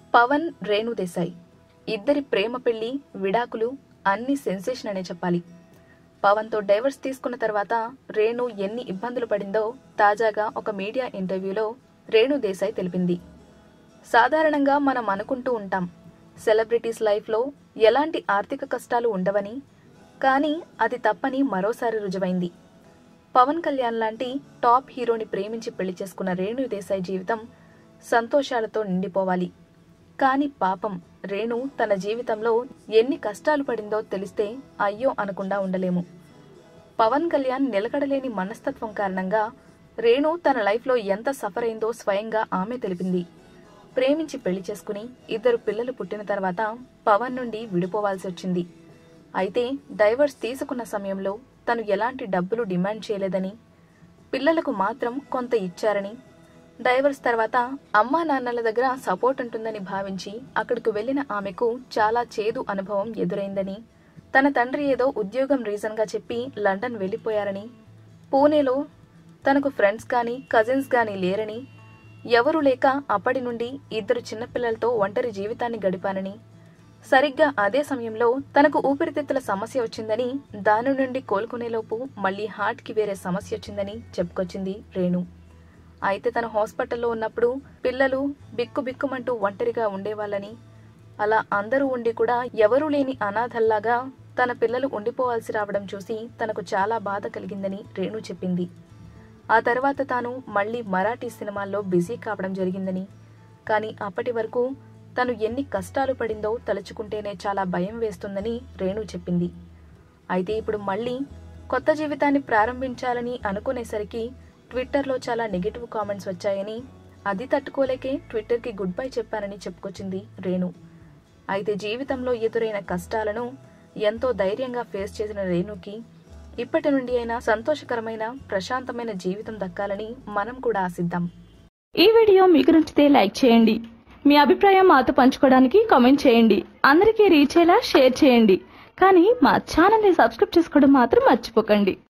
పవన్ రేణు దేశాయ్ ఇద్దరి ప్రేమ పెళ్లి విడాకులు అన్ని సెన్సేషన్ అనే చెప్పాలి పవన్తో డైవర్స్ తీసుకున్న తర్వాత రేణు ఎన్ని ఇబ్బందులు పడిందో తాజాగా ఒక మీడియా ఇంటర్వ్యూలో రేణు దేశాయ్ తెలిపింది సాధారణంగా మనం అనుకుంటూ ఉంటాం సెలబ్రిటీస్ లైఫ్లో ఎలాంటి ఆర్థిక కష్టాలు ఉండవని కానీ అది తప్పని మరోసారి రుజువైంది పవన్ కళ్యాణ్ లాంటి టాప్ హీరోని ప్రేమించి పెళ్లి చేసుకున్న రేణు దేశాయ్ జీవితం సంతోషాలతో నిండిపోవాలి కానీ పాపం రేణు తన జీవితంలో ఎన్ని కష్టాలు పడిందో తెలిస్తే అయ్యో అనకుండా ఉండలేము పవన్ కళ్యాణ్ నిలకడలేని మనస్తత్వం కారణంగా రేణు తన లైఫ్లో ఎంత సఫర్ అయిందో స్వయంగా ఆమె తెలిపింది ప్రేమించి పెళ్లి చేసుకుని ఇద్దరు పిల్లలు పుట్టిన తర్వాత పవన్ నుండి విడిపోవాల్సి వచ్చింది అయితే డైవర్స్ తీసుకున్న సమయంలో తను ఎలాంటి డబ్బులు డిమాండ్ చేయలేదని పిల్లలకు మాత్రం కొంత ఇచ్చారని డైవర్స్ తర్వాత అమ్మా నాన్నల దగ్గర సపోర్ట్ ఉంటుందని భావించి అక్కడికి వెళ్లిన ఆమెకు చాలా చేదు అనుభవం ఎదురైందని తన తండ్రి ఏదో ఉద్యోగం రీజన్గా చెప్పి లండన్ వెళ్లిపోయారని పూణేలో తనకు ఫ్రెండ్స్ గాని కజిన్స్ గాని లేరని ఎవరూ లేక అప్పటి నుండి ఇద్దరు చిన్నపిల్లలతో ఒంటరి జీవితాన్ని గడిపానని సరిగ్గా అదే సమయంలో తనకు ఊపిరితిత్తుల సమస్య వచ్చిందని దాని నుండి కోలుకునేలోపు మళ్ళీ హార్ట్కి వేరే సమస్య వచ్చిందని చెప్పుకొచ్చింది రేణు అయితే తన హాస్పిటల్లో ఉన్నప్పుడు పిల్లలు బిక్కు బిక్కుమంటూ ఒంటరిగా ఉండేవాళ్ళని అలా అందరూ ఉండి కూడా ఎవరూ లేని అనాథల్లాగా తన పిల్లలు ఉండిపోవాల్సి రావడం చూసి తనకు చాలా బాధ కలిగిందని రేణు చెప్పింది ఆ తర్వాత తాను మళ్ళీ మరాఠీ సినిమాల్లో బిజీ కావడం జరిగిందని కానీ అప్పటి వరకు తను ఎన్ని కష్టాలు పడిందో తలుచుకుంటేనే చాలా భయం వేస్తుందని రేణు చెప్పింది అయితే ఇప్పుడు మళ్ళీ కొత్త జీవితాన్ని ప్రారంభించాలని అనుకునేసరికి ట్విట్టర్లో చాలా నెగిటివ్ కామెంట్స్ వచ్చాయని అది తట్టుకోలేకే ట్విట్టర్కి గుడ్ బై చెప్పానని చెప్పుకొచ్చింది రేణు అయితే జీవితంలో ఎదురైన కష్టాలను ఎంతో ధైర్యంగా ఫేస్ చేసిన రేణుకి ఇప్పటి నుండి అయినా సంతోషకరమైన ప్రశాంతమైన జీవితం దక్కాలని మనం కూడా ఆశిద్దాం ఈ వీడియో మీకు నచ్చితే లైక్ చేయండి మీ అభిప్రాయం మాతో పంచుకోవడానికి కామెంట్ చేయండి అందరికీ రీచ్ అయ్యేలా షేర్ చేయండి కానీ మా ఛానల్ని సబ్స్క్రైబ్ చేసుకోవడం మాత్రం మర్చిపోకండి